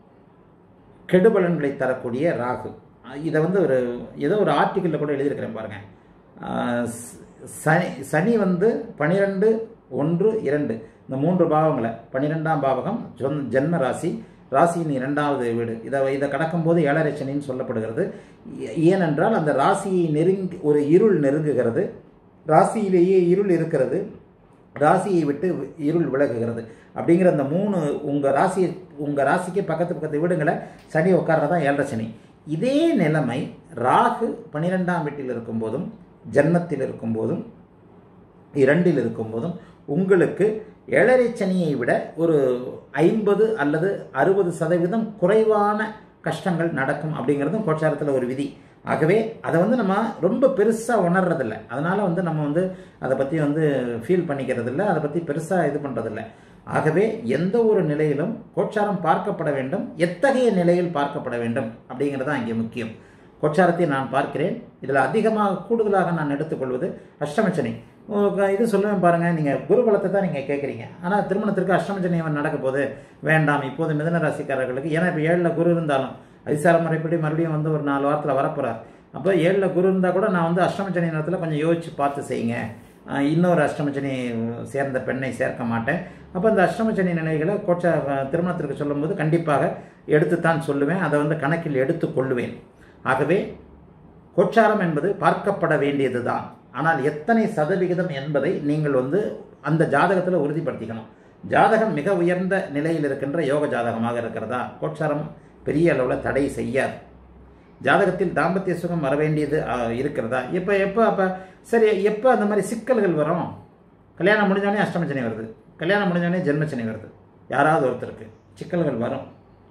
கெடுபலன்களை தரக்கூடிய ராகு இதை வந்து ஒரு ஏதோ ஒரு ஆர்டிக்கிளில் கூட எழுதியிருக்கிறேன் பாருங்கள் சனி சனி வந்து பனிரெண்டு ஒன்று இரண்டு இந்த மூன்று பாவங்களை பன்னிரெண்டாம் பாவகம் சொந் ஜென்ம ராசி ராசியின் இரண்டாவது வீடு இதை இதை கடக்கும்போது ஏழரை சனின்னு சொல்லப்படுகிறது ஏனென்றால் அந்த ராசியை நெருங்கி ஒரு இருள் நெருங்குகிறது ராசியிலேயே இருள் இருக்கிறது ராசியை விட்டு இருள் விலகுகிறது அப்படிங்கிற அந்த மூணு உங்கள் ராசி உங்கள் ராசிக்கு பக்கத்து பக்கத்து வீடுங்களை சனி உட்கார்றதான் ஏழரை சனி இதே நிலைமை ராகு பன்னிரெண்டாம் வீட்டில் இருக்கும்போதும் ஜன்மத்தில் இருக்கும்போதும் இரண்டில் இருக்கும்போதும் உங்களுக்கு ஏழரை சனியை விட ஒரு ஐம்பது அல்லது அறுபது சதவீதம் குறைவான கஷ்டங்கள் நடக்கும் அப்படிங்கிறதும் கோச்சாரத்தில் ஒரு விதி ஆகவே அதை வந்து நம்ம ரொம்ப பெருசாக உணர்றதில்ல அதனால் வந்து நம்ம வந்து அதை பற்றி வந்து ஃபீல் பண்ணிக்கிறதில்ல அதை பற்றி பெருசாக இது பண்ணுறதில்ல ஆகவே எந்த ஒரு நிலையிலும் கோச்சாரம் பார்க்கப்பட வேண்டும் எத்தகைய நிலையில் பார்க்கப்பட வேண்டும் அப்படிங்கிறது தான் இங்கே முக்கியம் கோச்சாரத்தை நான் பார்க்கிறேன் இதில் அதிகமாக கூடுதலாக நான் எடுத்துக்கொள்வது அஷ்டமச்சனி இது சொல்லுவேன் பாருங்கள் நீங்கள் குருகுலத்தை தான் நீங்கள் கேட்குறீங்க ஆனால் திருமணத்திற்கு அஷ்டமச்சனி நடக்க போது வேண்டாம் இப்போது மிதன ராசிக்காரர்களுக்கு ஏன்னா இப்போ ஏழில் குரு இருந்தாலும் அதிசார முறைப்படி மறுபடியும் வந்து ஒரு நாலு வாரத்தில் வரப்போகிறார் அப்போ ஏழில் குரு இருந்தால் கூட நான் வந்து அஷ்டமச்சனி நேரத்தில் கொஞ்சம் யோசித்து பார்த்து செய்யுங்க இன்னொரு அஷ்டமச்சனி சேர்ந்த பெண்ணை சேர்க்க மாட்டேன் அப்போ இந்த அஷ்டமச்சனி நிலைகளை கோச்சா திருமணத்திற்கு சொல்லும்போது கண்டிப்பாக எடுத்துத்தான் சொல்லுவேன் அதை வந்து கணக்கில் எடுத்து கொள்ளுவேன் ஆகவே கோச்சாரம் என்பது பார்க்கப்பட வேண்டியது தான் ஆனால் எத்தனை சதவிகிதம் என்பதை நீங்கள் வந்து அந்த ஜாதகத்தில் உறுதிப்படுத்திக்கணும் ஜாதகம் மிக உயர்ந்த நிலையில் இருக்கின்ற யோக ஜாதகமாக இருக்கிறதா கோச்சாரம் பெரிய அளவில் தடை செய்யாது ஜாதகத்தில் தாம்பத்திய சுகம் வர வேண்டியது இருக்கிறதா இப்போ எப்போ அப்போ சரி எப்போ அந்த மாதிரி சிக்கல்கள் வரும் கல்யாணம் முடிஞ்சோடனே அஷ்டமச்சனி வருது கல்யாணம் முடிஞ்சோடனே ஜென்மச்சனி வருது யாராவது ஒருத்தருக்கு சிக்கல்கள் வரும்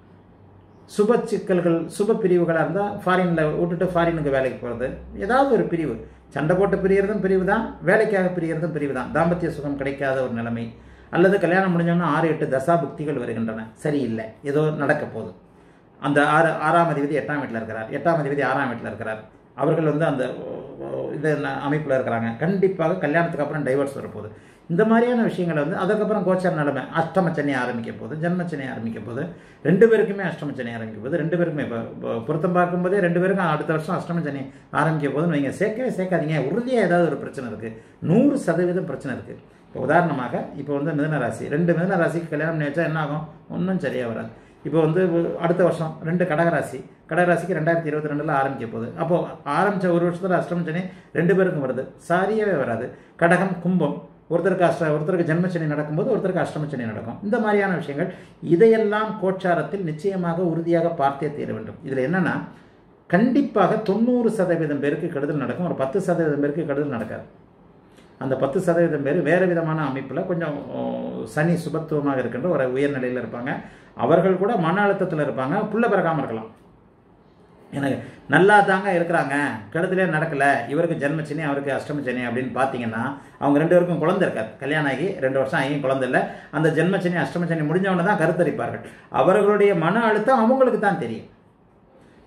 சுப சிக்கல்கள் சுப பிரிவுகளாக இருந்தால் ஃபாரினில் விட்டுட்டு ஃபாரினுக்கு வேலைக்கு போகிறது ஏதாவது ஒரு பிரிவு சண்டை போட்டு பிரியறதும் பிரிவு தான் வேலைக்காக பிரியறதும் பிரிவு தான் தாம்பத்திய சுகம் கிடைக்காத ஒரு நிலைமை அல்லது கல்யாணம் முடிஞ்சோன்னா ஆறு எட்டு தசா புக்திகள் வருகின்றன சரியில்லை ஏதோ நடக்க போகுது அந்த ஆறு ஆறாம் அதிபதி எட்டாம் வீட்டில் இருக்கிறார் எட்டாம் அதிபதி ஆறாம் வீட்டில் இருக்கிறார் அவர்கள் வந்து அந்த இது அமைப்பில் இருக்கிறாங்க கண்டிப்பாக கல்யாணத்துக்கு அப்புறம் டைவர்ஸ் வரப்போகுது இந்த மாதிரியான விஷயங்களை வந்து அதுக்கப்புறம் கோச்சார நிலைமை அஷ்டமச்சனி ஆரம்பிக்க போகுது ஜென்மச்சனி ஆரம்பிக்க போகுது ரெண்டு பேருக்குமே அஷ்டமச்சனி ஆரம்பிக்க போகுது ரெண்டு பேருக்குமே இப்போ பொருத்தம் பார்க்கும்போதே ரெண்டு பேருக்கும் அடுத்த வருஷம் அஷ்டமச்சனி ஆரம்பிக்க போதுன்னு நீங்கள் சேர்க்கவே சேர்க்காதீங்க உறுதியாக ஏதாவது ஒரு பிரச்சனை இருக்குது நூறு சதவீதம் பிரச்சனை இருக்குது இப்போ உதாரணமாக இப்போ வந்து மிதன ராசி ரெண்டு மிதன ராசிக்கு கல்யாணம் பண்ணி வச்சா என்ன ஆகும் ஒன்றும் சரியாக வராது இப்போ வந்து அடுத்த வருஷம் ரெண்டு கடகராசி கடகராசிக்கு ரெண்டாயிரத்தி இருபத்தி ரெண்டில் ஆரம்பிக்க போகுது அப்போது ஆரம்பித்த ஒரு வருஷத்தில் அஷ்டமச்சனி ரெண்டு பேருக்கும் வருது சாரியவே வராது கடகம் கும்பம் ஒருத்தருக்கு அஷ்ட ஒருத்தருக்கு ஜென்மச்சனி நடக்கும்போது ஒருத்தருக்கு அஷ்டமச்சனி நடக்கும் இந்த மாதிரியான விஷயங்கள் இதையெல்லாம் கோச்சாரத்தில் நிச்சயமாக உறுதியாக பார்த்தே தீர வேண்டும் இதில் என்னென்னா கண்டிப்பாக தொண்ணூறு சதவீதம் பேருக்கு கெடுதல் நடக்கும் ஒரு பத்து சதவீதம் பேருக்கு கெடுதல் நடக்காது அந்த பத்து சதவீதம் பேர் வேறு விதமான அமைப்பில் கொஞ்சம் சனி சுபத்துவமாக இருக்கின்ற ஒரு உயர்நிலையில் இருப்பாங்க அவர்கள் கூட மன அழுத்தத்தில் இருப்பாங்க புள்ள பிறக்காமல் இருக்கலாம் எனக்கு நல்லா தாங்க இருக்கிறாங்க கெடுதலே நடக்கலை இவருக்கு ஜென்மச்சனி அவருக்கு அஷ்டமச்சனி அப்படின்னு பார்த்தீங்கன்னா அவங்க ரெண்டு பேருக்கும் குழந்தை இருக்காது கல்யாணம் ஆகி ரெண்டு வருஷம் ஆகியும் குழந்தை இல்லை அந்த ஜென்மச்சனி அஷ்டமச்சனி முடிஞ்சவொன்னே தான் கருத்தரிப்பார்கள் அவர்களுடைய மன அழுத்தம் அவங்களுக்கு தான் தெரியும்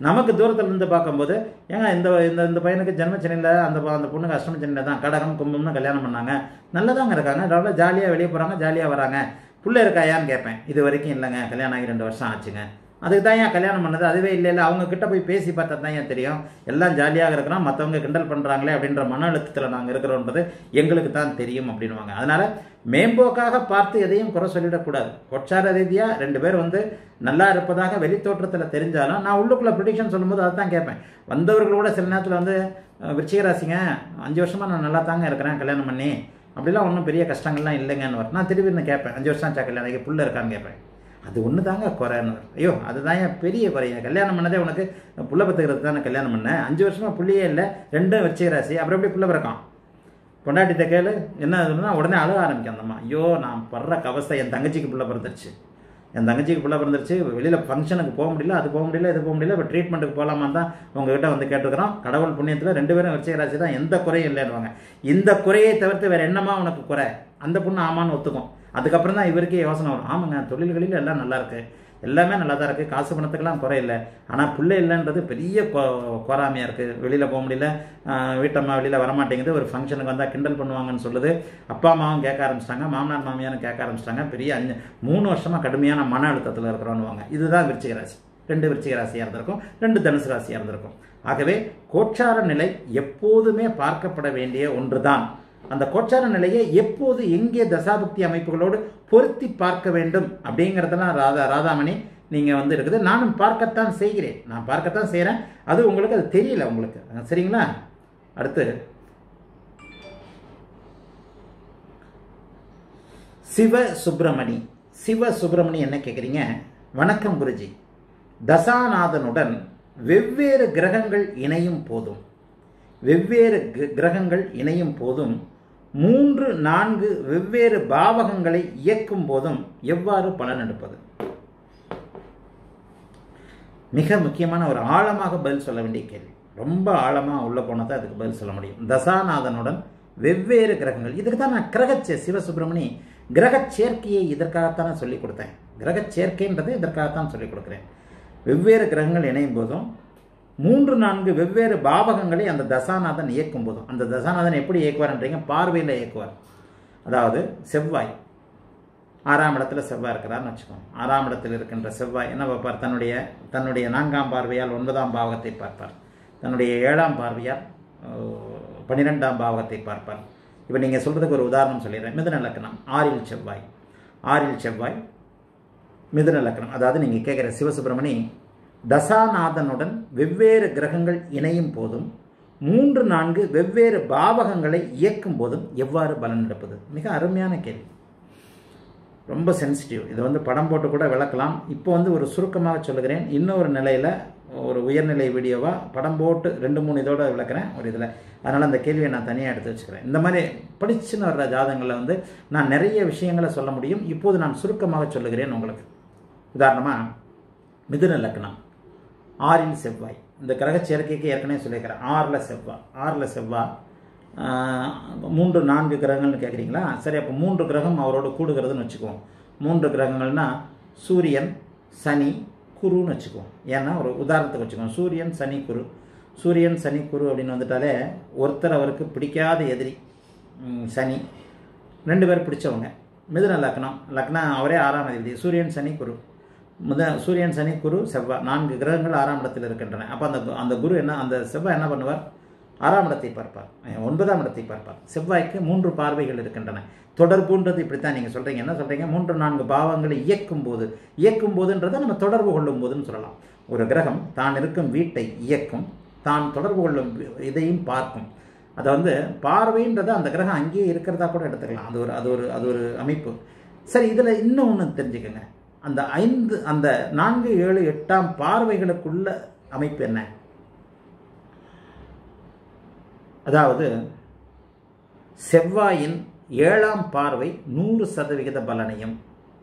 நமக்கு தூரத்தில் இருந்து பார்க்கும்போது ஏங்க இந்த இந்த இந்த பையனுக்கு ஜென்மச்சனியில் அந்த ப- அந்த பொண்ணுக்கு அஷ்டமச்சனியில் தான் கடகம் கும்பம்னு கல்யாணம் பண்ணாங்க நல்லதாங்க இருக்காங்க நல்லா ஜாலியாக வெளியே போகிறாங்க ஜாலியாக வராங்க புள்ள இருக்காயான்னு கேட்பேன் இது வரைக்கும் இல்லைங்க கல்யாணம் ஆகி ரெண்டு வருஷம் ஆச்சுங்க அதுக்கு தான் ஏன் கல்யாணம் பண்ணது அதுவே இல்லை இல்லை அவங்க கிட்ட போய் பேசி பார்த்தா தான் ஏன் தெரியும் எல்லாம் ஜாலியாக இருக்கிறோம் மற்றவங்க கிண்டல் பண்ணுறாங்களே அப்படின்ற மன அழுத்தத்தில் நாங்கள் இருக்கிறோன்றது எங்களுக்கு தான் தெரியும் அப்படின்வாங்க அதனால மேம்போக்காக பார்த்து எதையும் குறை சொல்லிடக்கூடாது கொச்சார ரீதியாக ரெண்டு பேர் வந்து நல்லா இருப்பதாக வெளித்தோற்றத்தில் தெரிஞ்சாலும் நான் உள்ளுக்குள்ள ப்ரிடிக்ஷன் சொல்லும்போது அதை தான் கேட்பேன் வந்தவர்களோட சில நேரத்தில் வந்து அஹ், விருச்சிக ராசிங்க அஞ்சு வருஷமாக நான் நல்லா தாங்க இருக்கிறேன் கல்யாணம் பண்ணி அப்படிலாம் ஒன்றும் பெரிய கஷ்டங்கள்லாம் இல்லைங்கன்னு வரும் நான் திருப்பி நான் கேட்பேன் அஞ்சு வருஷம் ஆச்சா கல்யாணம் ஆகி புள்ள இருக்கான்னு கேட்பேன் அது ஒன்று தாங்க குறைன்னு வரும் ஐயோ அதுதான் என் பெரிய குறைய கல்யாணம் பண்ணதே உனக்கு புள்ள பத்துக்கிறது தானே கல்யாணம் பண்ணேன் அஞ்சு வருஷமா புள்ளியே இல்லை ரெண்டும் வச்சே ராசி அப்புறம் எப்படி புள்ள பிறக்கும் பொண்டாட்டிட்ட கேளு என்ன ஆகுதுன்னா உடனே அழுக ஆரம்பிக்கும் அந்த அம்மா ஐயோ நான் படுற கவஸ்தை என் தங்கச்சிக்கு புள்ள பிறந்துருச்சு என் தங்கச்சிக்கு புள்ள பிறந்துருச்சு வெளியில் ஃபங்க்ஷனுக்கு போக முடியல அது போக முடியல இது போக முடியல இப்போ ட்ரீட்மெண்ட்டுக்கு போகலாமா தான் உங்ககிட்ட வந்து கேட்டுக்கிறோம் கடவுள் புண்ணியத்தில் ரெண்டு பேரும் வச்சே ராசி தான் எந்த குறையும் இல்லைன்னுவாங்க இந்த குறையை தவிர்த்து வேற என்னமா உனக்கு குறை அந்த பொண்ணு ஆமான்னு ஒத்துக்கும் அதுக்கப்புறம் தான் இவருக்கே யோசனை வரும் ஆமாங்க தொழில்களில் எல்லாம் நல்லா இருக்கு எல்லாமே நல்லா தான் இருக்குது காசு பணத்துக்கெல்லாம் குறை இல்லை ஆனால் பிள்ளை இல்லைன்றது பெரிய குறாமையாக இருக்குது வெளியில் போக முடியல ஆஹ் வீட்டம்மா வெளியில் வரமாட்டேங்குது ஒரு ஃபங்க்ஷனுக்கு வந்தால் கிண்டல் பண்ணுவாங்கன்னு சொல்லுது அப்பா அம்மாவும் கேட்க ஆரம்பிச்சிட்டாங்க மாமனார் மாமியாரும் கேட்க ஆரம்பிச்சிட்டாங்க பெரிய அஞ்சு மூணு வருஷமாக கடுமையான மன அழுத்தத்தில் இருக்கிறோன்னுவாங்க இதுதான் விருச்சிக ராசி ரெண்டு விருச்சிக ராசியாக இருந்திருக்கும் ரெண்டு தனுசு ராசியாக இருந்திருக்கும் ஆகவே கோச்சார நிலை எப்போதுமே பார்க்கப்பட வேண்டிய ஒன்றுதான் அந்த கோச்சார நிலையை எப்போது எங்கே தசாபக்தி அமைப்புகளோடு பொருத்தி பார்க்க வேண்டும் அப்படிங்கிறதெல்லாம் ராதா ராதாமணி நீங்கள் வந்து இருக்குது நானும் பார்க்கத்தான் செய்கிறேன் நான் பார்க்கத்தான் செய்கிறேன் அது உங்களுக்கு அது தெரியல உங்களுக்கு சரிங்களா அடுத்து சிவ சுப்பிரமணி சிவ சுப்பிரமணி என்ன கேட்குறீங்க வணக்கம் குருஜி தசாநாதனுடன் வெவ்வேறு கிரகங்கள் இணையும் போதும் வெவ்வேறு கிர- கிரகங்கள் இணையும் போதும் மூன்று நான்கு வெவ்வேறு பாவகங்களை இயக்கும் போதும் எவ்வாறு பலன் எடுப்பது மிக முக்கியமான ஒரு ஆழமாக பதில் சொல்ல வேண்டிய கேள்வி ரொம்ப ஆழமாக உள்ள போனால் தான் அதுக்கு பதில் சொல்ல முடியும் தசாநாதனுடன் வெவ்வேறு கிரகங்கள் இதுக்கு தான் நான் கிரகச்சே சிவசுப்பிரமணி கிரகச் சேர்க்கையை இதற்காகத்தான் நான் சொல்லிக் கொடுத்தேன் கிரகச் சேர்க்கைன்றது இதற்காகத்தான் சொல்லிக் கொடுக்குறேன் வெவ்வேறு கிரகங்கள் இணையும் போதும் மூன்று நான்கு வெவ்வேறு பாவகங்களை அந்த தசாநாதன் இயக்கும் போதும் அந்த தசாநாதன் எப்படி இயக்குவார்ன்றீங்க பார்வையில் இயக்குவார் அதாவது செவ்வாய் ஆறாம் இடத்துல செவ்வாய் இருக்கிறார்னு வச்சுக்கோங்க ஆறாம் இடத்தில் இருக்கின்ற செவ்வாய் என்ன பார்ப்பார் தன்னுடைய தன்னுடைய நான்காம் பார்வையால் ஒன்பதாம் பாவகத்தை பார்ப்பார் தன்னுடைய ஏழாம் பார்வையால் அஹ், பன்னிரெண்டாம் பாவகத்தை பார்ப்பார் இப்போ நீங்கள் சொல்கிறதுக்கு ஒரு உதாரணம் சொல்லிடுறேன் மிதுன லக்னம் ஆறில் செவ்வாய் ஆறில் செவ்வாய் மிதுன லக்னம் அதாவது நீங்கள் கேட்குற சிவசுப்பிரமணி தசாநாதனுடன் வெவ்வேறு கிரகங்கள் இணையும் போதும் மூன்று நான்கு வெவ்வேறு பாவகங்களை இயக்கும் போதும் எவ்வாறு பலன் எடுப்பது மிக அருமையான கேள்வி ரொம்ப சென்சிட்டிவ் இதை வந்து படம் போட்டு கூட விளக்கலாம் இப்போ வந்து ஒரு சுருக்கமாக சொல்லுகிறேன் இன்னொரு நிலையில் ஒரு உயர்நிலை வீடியோவாக படம் போட்டு ரெண்டு மூணு இதோட விளக்குறேன் ஒரு இதில் அதனால் அந்த கேள்வியை நான் தனியாக எடுத்து வச்சுக்கிறேன் இந்த மாதிரி படிச்சுன்னு வர்ற ஜாதகங்களில் வந்து நான் நிறைய விஷயங்களை சொல்ல முடியும் இப்போது நான் சுருக்கமாக சொல்லுகிறேன் உங்களுக்கு உதாரணமாக மிதுன லக்னம் ஆறில் செவ்வாய் இந்த கிரக சேர்க்கைக்கு ஏற்கனவே சொல்லியிருக்கிறேன் ஆறில் செவ்வாய் ஆறில் செவ்வாய் ஆஹ், மூன்று நான்கு கிரகங்கள்னு கேட்குறீங்களா சரி அப்போ மூன்று கிரகம் அவரோட கூடுகிறதுன்னு வச்சுக்குவோம் மூன்று கிரகங்கள்னா சூரியன் சனி குருன்னு வச்சுக்குவோம் ஏன்னா ஒரு உதாரணத்துக்கு வச்சுக்குவோம் சூரியன் சனி குரு சூரியன் சனி குரு அப்படின்னு வந்துட்டாலே ஒருத்தர் அவருக்கு பிடிக்காத எதிரி ம், சனி ரெண்டு பேர் பிடிச்சவங்க மிதுன லக்னம் லக்னம் அவரே ஆறாம் அதிபதி சூரியன் சனி குரு முத சூரியன் சனி குரு செவ்வாய் நான்கு கிரகங்கள் ஆறாம் இடத்தில் இருக்கின்றன அப்போ அந்த அந்த குரு என்ன அந்த செவ்வாய் என்ன பண்ணுவார் ஆறாம் இடத்தை பார்ப்பார் அஹ் ஒன்பதாம் இடத்தை பார்ப்பார் செவ்வாய்க்கு மூன்று பார்வைகள் இருக்கின்றன தொடர்புன்றது இப்படித்தான் நீங்கள் சொல்கிறீங்க என்ன சொல்கிறீங்க மூன்று நான்கு பாவங்களை இயக்கும் போது இயக்கும் போதுன்றதை நம்ம தொடர்பு கொள்ளும் போதுன்னு சொல்லலாம் ஒரு கிரகம் தான் இருக்கும் வீட்டை இயக்கும் தான் தொடர்பு கொள்ளும் இதையும் பார்க்கும் அதை வந்து பார்வைன்றது அந்த கிரகம் அங்கேயே இருக்கிறதா கூட எடுத்துக்கலாம் அது ஒரு அது ஒரு அது ஒரு அமைப்பு சரி இதில் இன்னும் ஒன்று தெரிஞ்சுக்கங்க அந்த ஐந்து அந்த நான்கு ஏழு எட்டாம் பார்வைகளுக்குள்ள அமைப்பு என்ன அதாவது செவ்வாயின் ஏழாம் பார்வை நூறு சதவிகித பலனையும்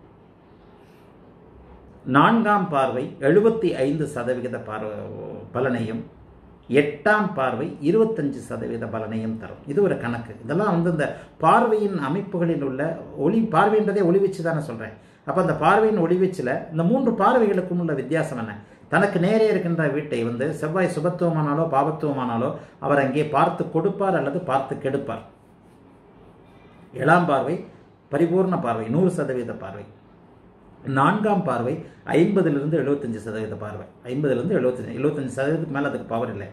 நான்காம் பார்வை எழுபத்தி ஐந்து சதவிகித பார்வை பலனையும் எட்டாம் பார்வை இருபத்தஞ்சு சதவீத பலனையும் தரும் இது ஒரு கணக்கு இதெல்லாம் வந்து இந்த பார்வையின் அமைப்புகளில் உள்ள ஒளி பார்வைன்றதே ஒளிவீச்சு தானே சொல்கிறேன் அப்போ அந்த பார்வையின் ஒளிவீச்சில் இந்த மூன்று பார்வைகளுக்கும் உள்ள வித்தியாசம் என்ன தனக்கு நேரே இருக்கின்ற வீட்டை வந்து செவ்வாய் சுபத்துவமானாலோ பாபத்துவமானாலோ அவர் அங்கே பார்த்து கொடுப்பார் அல்லது பார்த்து கெடுப்பார் ஏழாம் பார்வை பரிபூர்ண பார்வை நூறு சதவீத பார்வை நான்காம் பார்வை ஐம்பதிலிருந்து எழுபத்தஞ்சு சதவீத பார்வை ஐம்பதுலேருந்து எழுபத்தஞ்சு எழுபத்தஞ்சு சதவீதத்துக்கு மேலே அதுக்கு பவர் இல்லை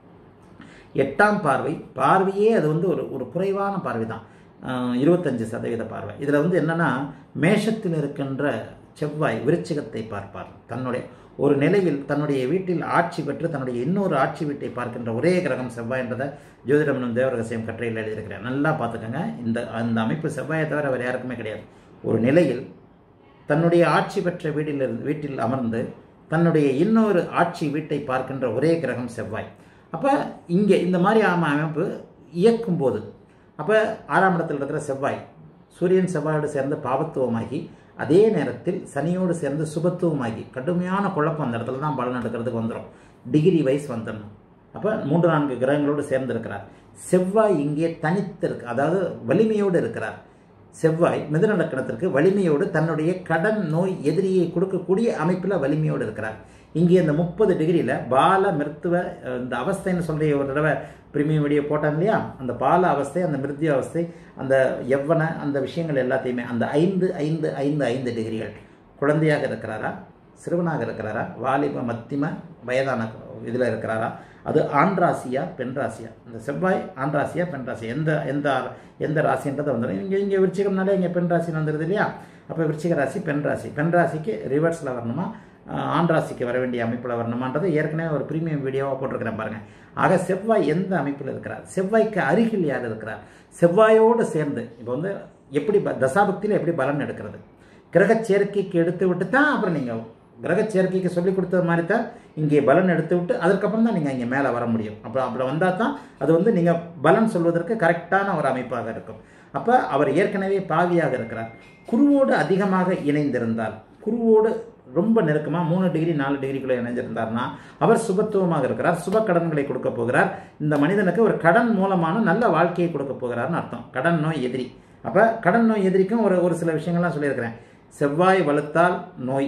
எட்டாம் பார்வை பார்வையே அது வந்து ஒரு ஒரு குறைவான பார்வை தான் இருபத்தஞ்சு சதவீத பார்வை இதில் வந்து என்னென்னா மேஷத்தில் இருக்கின்ற செவ்வாய் விருச்சிகத்தை பார்ப்பார் தன்னுடைய ஒரு நிலையில் தன்னுடைய வீட்டில் ஆட்சி பெற்று தன்னுடைய இன்னொரு ஆட்சி வீட்டை பார்க்கின்ற ஒரே கிரகம் செவ்வாய்ன்றதை ஜோதிடம் தேவரகசியம் கட்டுரையில் எழுதியிருக்கிறேன் நல்லா பார்த்துக்கோங்க இந்த அந்த அமைப்பு செவ்வாயை தவிர வேறு யாருக்குமே கிடையாது ஒரு நிலையில் தன்னுடைய ஆட்சி பெற்ற வீட்டில் இருந்து வீட்டில் அமர்ந்து தன்னுடைய இன்னொரு ஆட்சி வீட்டை பார்க்கின்ற ஒரே கிரகம் செவ்வாய் அப்போ இங்கே இந்த மாதிரி ஆம அமைப்பு இயக்கும் போது அப்போ ஆறாம் இடத்தில் இருக்கிற செவ்வாய் சூரியன் செவ்வாயோடு சேர்ந்து பாவத்துவமாகி அதே நேரத்தில் சனியோடு சேர்ந்து சுபத்துவமாகி கடுமையான குழப்பம் அந்த இடத்துல தான் பலன் எடுக்கிறதுக்கு வந்துடும் டிகிரி வைஸ் வந்துடணும் அப்போ மூன்று நான்கு கிரகங்களோடு சேர்ந்து இருக்கிறார் செவ்வாய் இங்கே தனித்து இருக்கு அதாவது வலிமையோடு இருக்கிறார் செவ்வாய் மிதுன லக்கணத்திற்கு வலிமையோடு தன்னுடைய கடன் நோய் எதிரியை கொடுக்கக்கூடிய அமைப்பில் வலிமையோடு இருக்கிறார் இங்கே இந்த முப்பது டிகிரியில் பால மிருத்துவ இந்த அவஸ்தைன்னு சொல்லி ஒரு தடவை பிரிமியம் வீடியோ போட்டாங்க இல்லையா அந்த பால அவஸ்தை அந்த மிருத்திய அவஸ்தை அந்த எவ்வன அந்த விஷயங்கள் எல்லாத்தையுமே அந்த ஐந்து ஐந்து ஐந்து ஐந்து டிகிரிகள் குழந்தையாக இருக்கிறாரா சிறுவனாக இருக்கிறாரா வாலிப மத்திம வயதான இதில் இருக்கிறாரா அது ஆண் ராசியா பெண் ராசியா இந்த செவ்வாய் ஆண் ராசியா பெண் ராசியா எந்த எந்த எந்த ராசின்றதை வந்துடும் இங்கே இங்கே விருச்சிகம்னாலே இங்கே பெண் ராசின்னு வந்துடுது இல்லையா அப்போ விருச்சிக ராசி பெண் ராசி பெண் ராசிக்கு ரிவர்ஸில் வரணுமா ஆண் ராசிக்கு வர வேண்டிய அமைப்பில் வரணுமான்றது ஏற்கனவே ஒரு ப்ரீமியம் வீடியோவாக போட்டிருக்கிறேன் பாருங்கள் ஆக செவ்வாய் எந்த அமைப்பில் இருக்கிறார் செவ்வாய்க்கு அருகில் யார் இருக்கிறார் செவ்வாயோடு சேர்ந்து இப்போ வந்து எப்படி தசாபக்தியில் எப்படி பலன் எடுக்கிறது கிரக சேர்க்கைக்கு எடுத்து விட்டு தான் அப்புறம் நீங்கள் கிரக சேர்க்கைக்கு சொல்லி கொடுத்தது மாதிரி தான் இங்கே பலன் எடுத்து விட்டு அதுக்கப்புறம் தான் நீங்கள் இங்கே மேலே வர முடியும் அப்புறம் அப்படி வந்தால் தான் அது வந்து நீங்கள் பலன் சொல்வதற்கு கரெக்டான ஒரு அமைப்பாக இருக்கும் அப்போ அவர் ஏற்கனவே பாவியாக இருக்கிறார் குருவோடு அதிகமாக இணைந்திருந்தால் குருவோடு ரொம்ப நெருக்கமாக மூணு டிகிரி நாலு டிகிரிக்குள்ளே இணைஞ்சிருந்தார்னா அவர் சுபத்துவமாக இருக்கிறார் சுப கடன்களை கொடுக்க போகிறார் இந்த மனிதனுக்கு ஒரு கடன் மூலமான நல்ல வாழ்க்கையை கொடுக்க போகிறார்னு அர்த்தம் கடன் நோய் எதிரி அப்போ கடன் நோய் எதிரிக்கும் ஒரு ஒரு சில விஷயங்கள்லாம் சொல்லியிருக்கிறேன் செவ்வாய் வலுத்தால் நோய்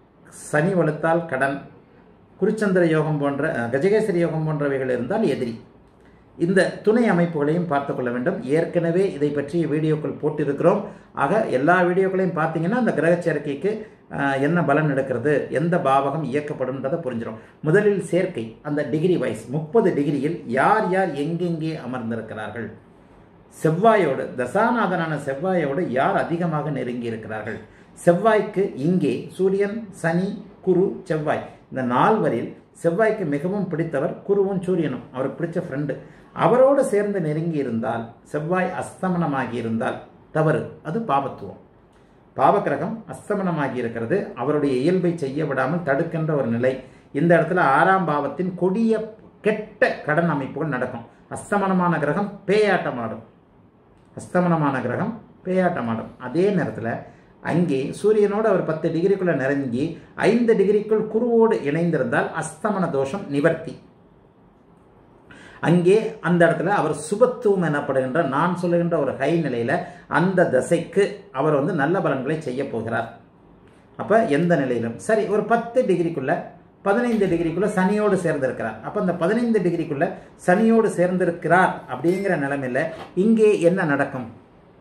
சனி வலுத்தால் கடன் குருச்சந்திர யோகம் போன்ற கஜகேசரி யோகம் போன்றவைகள் இருந்தால் எதிரி இந்த துணை அமைப்புகளையும் பார்த்து கொள்ள வேண்டும் ஏற்கனவே இதை பற்றிய வீடியோக்கள் போட்டிருக்கிறோம் ஆக எல்லா வீடியோக்களையும் பார்த்தீங்கன்னா அந்த கிரக சேர்க்கைக்கு என்ன பலன் எடுக்கிறது எந்த பாவகம் இயக்கப்படும்ன்றதை புரிஞ்சிடும் முதலில் சேர்க்கை அந்த டிகிரி வைஸ் முப்பது டிகிரியில் யார் யார் எங்கெங்கே அமர்ந்திருக்கிறார்கள் செவ்வாயோடு தசாநாதனான செவ்வாயோடு யார் அதிகமாக நெருங்கி இருக்கிறார்கள் செவ்வாய்க்கு இங்கே சூரியன் சனி குரு செவ்வாய் இந்த நால்வரில் செவ்வாய்க்கு மிகவும் பிடித்தவர் குருவும் சூரியனும் அவருக்கு பிடிச்ச ஃப்ரெண்டு அவரோடு சேர்ந்து நெருங்கி இருந்தால் செவ்வாய் அஸ்தமனமாகி இருந்தால் தவறு அது பாபத்துவம் பாவக்கிரகம் அஸ்தமனமாகி இருக்கிறது அவருடைய இயல்பை செய்ய விடாமல் தடுக்கின்ற ஒரு நிலை இந்த இடத்துல ஆறாம் பாவத்தின் கொடிய கெட்ட கடன் அமைப்புகள் நடக்கும் அஸ்தமனமான கிரகம் பேயாட்டம் ஆடும் அஸ்தமனமான கிரகம் பேயாட்டம் ஆடும் அதே நேரத்தில் அங்கே சூரியனோடு அவர் பத்து டிகிரிக்குள்ள நெருங்கி ஐந்து டிகிரிக்குள் குருவோடு இணைந்திருந்தால் அஸ்தமன தோஷம் நிவர்த்தி அங்கே அந்த இடத்துல அவர் சுபத்துவம் எனப்படுகின்ற நான் சொல்லுகின்ற ஒரு ஹை நிலையில் அந்த தசைக்கு அவர் வந்து நல்ல பலன்களை செய்ய போகிறார் அப்போ எந்த நிலையிலும் சரி ஒரு பத்து டிகிரிக்குள்ள பதினைந்து டிகிரிக்குள்ள சனியோடு சேர்ந்திருக்கிறார் அப்போ அந்த பதினைந்து டிகிரிக்குள்ள சனியோடு சேர்ந்திருக்கிறார் அப்படிங்கிற நிலைமையில் இங்கே என்ன நடக்கும்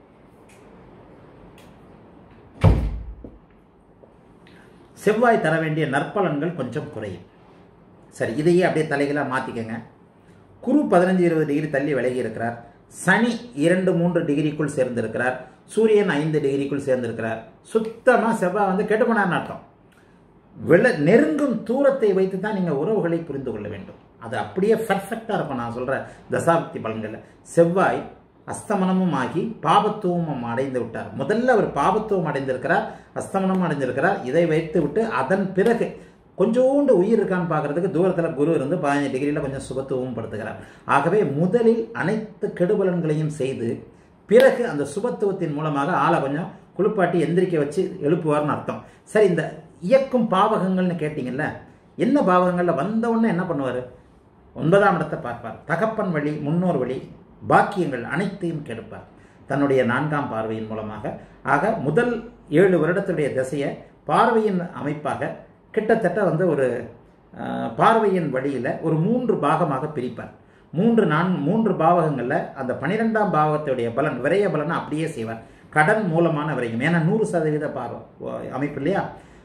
செவ்வாய் தர வேண்டிய நற்பலன்கள் கொஞ்சம் குறையும் சரி இதையே அப்படியே தலைகளாக மாற்றிக்கங்க குரு பதினஞ்சு இருபது டிகிரி தள்ளி விலகி இருக்கிறார் சனி இரண்டு மூன்று டிகிரிக்குள் சேர்ந்திருக்கிறார் சூரியன் ஐந்து டிகிரிக்குள் சேர்ந்திருக்கிறார் சுத்தமாக செவ்வாய் வந்து கெட்டுப்போனார்னு அர்த்தம் வில நெருங்கும் தூரத்தை வைத்து தான் நீங்கள் உறவுகளை புரிந்து கொள்ள வேண்டும் அது அப்படியே பர்ஃபெக்டாக இருக்கும் நான் சொல்கிற தசாப்தி பலன்களில் செவ்வாய் அஸ்தமனமும் ஆகி பாபத்துவமும் அடைந்து விட்டார் முதல்ல அவர் பாபத்துவம் அடைந்திருக்கிறார் அஸ்தமனமும் அடைந்திருக்கிறார் இதை வைத்து விட்டு அதன் பிறகு கொஞ்சோண்டு உயிர் இருக்கான்னு பார்க்கறதுக்கு தூரத்தில் குரு இருந்து பதினஞ்சு டிகிரியில் கொஞ்சம் சுபத்துவமும் படுத்துகிறார் ஆகவே முதலில் அனைத்து கெடுபலன்களையும் செய்து பிறகு அந்த சுபத்துவத்தின் மூலமாக ஆளை கொஞ்சம் குளிப்பாட்டி எந்திரிக்க வச்சு எழுப்புவார்னு அர்த்தம் சரி இந்த இயக்கும் பாவகங்கள்னு கேட்டிங்கல்ல என்ன பாவகங்களில் வந்தவுடனே என்ன பண்ணுவார் ஒன்பதாம் இடத்தை பார்ப்பார் தகப்பன் வழி முன்னோர் வழி பாக்கியங்கள் அனைத்தையும் கெடுப்பார் தன்னுடைய நான்காம் பார்வையின் மூலமாக ஆக முதல் ஏழு வருடத்துடைய திசையை பார்வையின் அமைப்பாக கிட்டத்தட்ட வந்து ஒரு அஹ், பார்வையின் வழியில் ஒரு மூன்று பாகமாக பிரிப்பார் மூன்று நான் மூன்று பாவகங்களில் அந்த பனிரெண்டாம் பாவகத்துடைய பலன் விரைய பலனை அப்படியே செய்வார் கடன் மூலமான விரயம் ஏன்னா நூறு சதவீத பார்வை அமைப்பு இல்லையா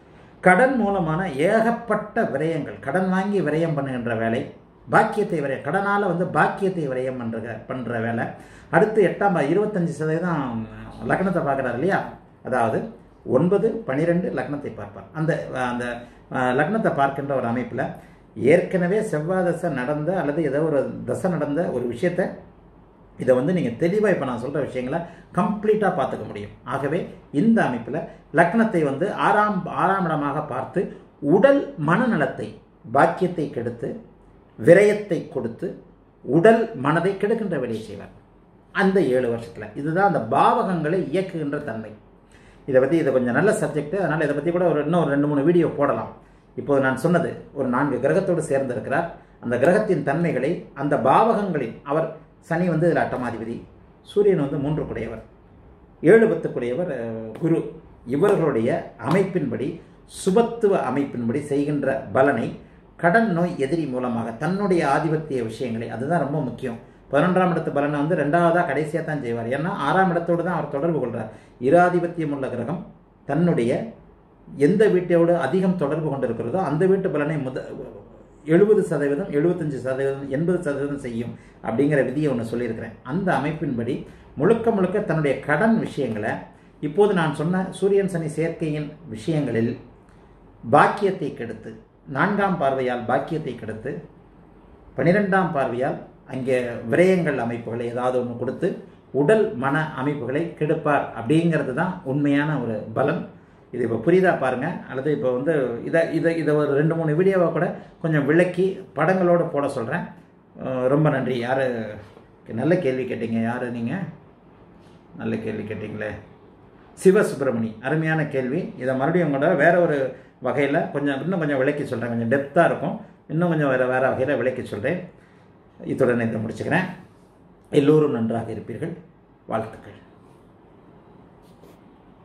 கடன் மூலமான ஏகப்பட்ட விரயங்கள் கடன் வாங்கி விரயம் பண்ணுகின்ற வேலை பாக்கியத்தை விரய கடனால் வந்து பாக்கியத்தை விரயம் பண்ணுற பண்ணுற வேலை அடுத்து எட்டாம் பா- இருபத்தஞ்சு சதவீதம் லக்னத்தை பார்க்குறாரு இல்லையா அதாவது ஒன்பது பன்னிரெண்டு லக்னத்தை பார்ப்பார் அந்த அந்த அஹ், லக்னத்தை பார்க்கின்ற ஒரு அமைப்பில் ஏற்கனவே செவ்வாய் தசை நடந்த அல்லது ஏதோ ஒரு தசை நடந்த ஒரு விஷயத்தை இதை வந்து நீங்கள் தெளிவாக இப்போ நான் சொல்கிற விஷயங்களை கம்ப்ளீட்டாக பார்த்துக்க முடியும் ஆகவே இந்த அமைப்பில் லக்னத்தை வந்து ஆறாம் ஆறாம் இடமாக பார்த்து உடல் மனநலத்தை பாக்கியத்தை கெடுத்து விரயத்தை கொடுத்து உடல் மனதை கெடுக்கின்ற வேலையை செய்வார் அந்த ஏழு வருஷத்தில் இதுதான் அந்த பாவகங்களை இயக்குகின்ற தன்மை இதை பற்றி இது கொஞ்சம் நல்ல சப்ஜெக்ட் அதனால் இதை பற்றி கூட ஒரு இன்னும் ஒரு ரெண்டு மூணு வீடியோ போடலாம் இப்போது நான் சொன்னது ஒரு நான்கு கிரகத்தோடு சேர்ந்திருக்கிறார் அந்த கிரகத்தின் தன்மைகளை அந்த பாவகங்களின் அவர் சனி வந்து இதில் அட்டமாதிபதி சூரியன் வந்து மூன்று குடையவர் ஏழு பத்துக்குடையவர் அஹ், குரு இவர்களுடைய அமைப்பின்படி சுபத்துவ அமைப்பின்படி செய்கின்ற பலனை கடன் நோய் எதிரி மூலமாக தன்னுடைய ஆதிபத்திய விஷயங்களை அதுதான் ரொம்ப முக்கியம் பதினொன்றாம் இடத்து பலனை வந்து ரெண்டாவதாக கடைசியாக தான் செய்வார் ஏன்னா ஆறாம் இடத்தோடு தான் அவர் தொடர்பு கொள்கிறார் இராதிபத்தியம் உள்ள கிரகம் தன்னுடைய எந்த வீட்டோடு அதிகம் தொடர்பு கொண்டிருக்கிறதோ அந்த வீட்டு பலனை முத எழுபது சதவீதம் எழுபத்தஞ்சு சதவீதம் எண்பது சதவீதம் செய்யும் அப்படிங்கிற விதியை ஒன்று சொல்லியிருக்கிறேன் அந்த அமைப்பின்படி முழுக்க முழுக்க தன்னுடைய கடன் விஷயங்களை இப்போது நான் சொன்ன சூரியன் சனி சேர்க்கையின் விஷயங்களில் பாக்கியத்தை கெடுத்து நான்காம் பார்வையால் பாக்கியத்தை கெடுத்து பனிரெண்டாம் பார்வையால் அங்கே விரயங்கள் அமைப்புகளை ஏதாவது ஒன்று கொடுத்து உடல் மன அமைப்புகளை கெடுப்பார் அப்படிங்கிறது தான் உண்மையான ஒரு பலன் இது இப்போ புரியுதா பாருங்க அல்லது இப்போ வந்து இதை இதை இதை ஒரு ரெண்டு மூணு வீடியோவை கூட கொஞ்சம் விளக்கி படங்களோடு போட சொல்கிறேன் ரொம்ப நன்றி யார் நல்ல கேள்வி கேட்டீங்க யார் நீங்கள் நல்ல கேள்வி கேட்டீங்களே சிவசுப்பிரமணி அருமையான கேள்வி இதை மறுபடியும் கூட வேற ஒரு வகையில் கொஞ்சம் இன்னும் கொஞ்சம் விளக்கி சொல்கிறேன் கொஞ்சம் டெப்த்தாக இருக்கும் இன்னும் கொஞ்சம் வேறு வேறு வகையில் விளக்கி சொல்கிறேன் இத்துடன் இதை முடிச்சுக்கிறேன் எல்லோரும் நன்றாக இருப்பீர்கள் வாழ்த்துக்கள்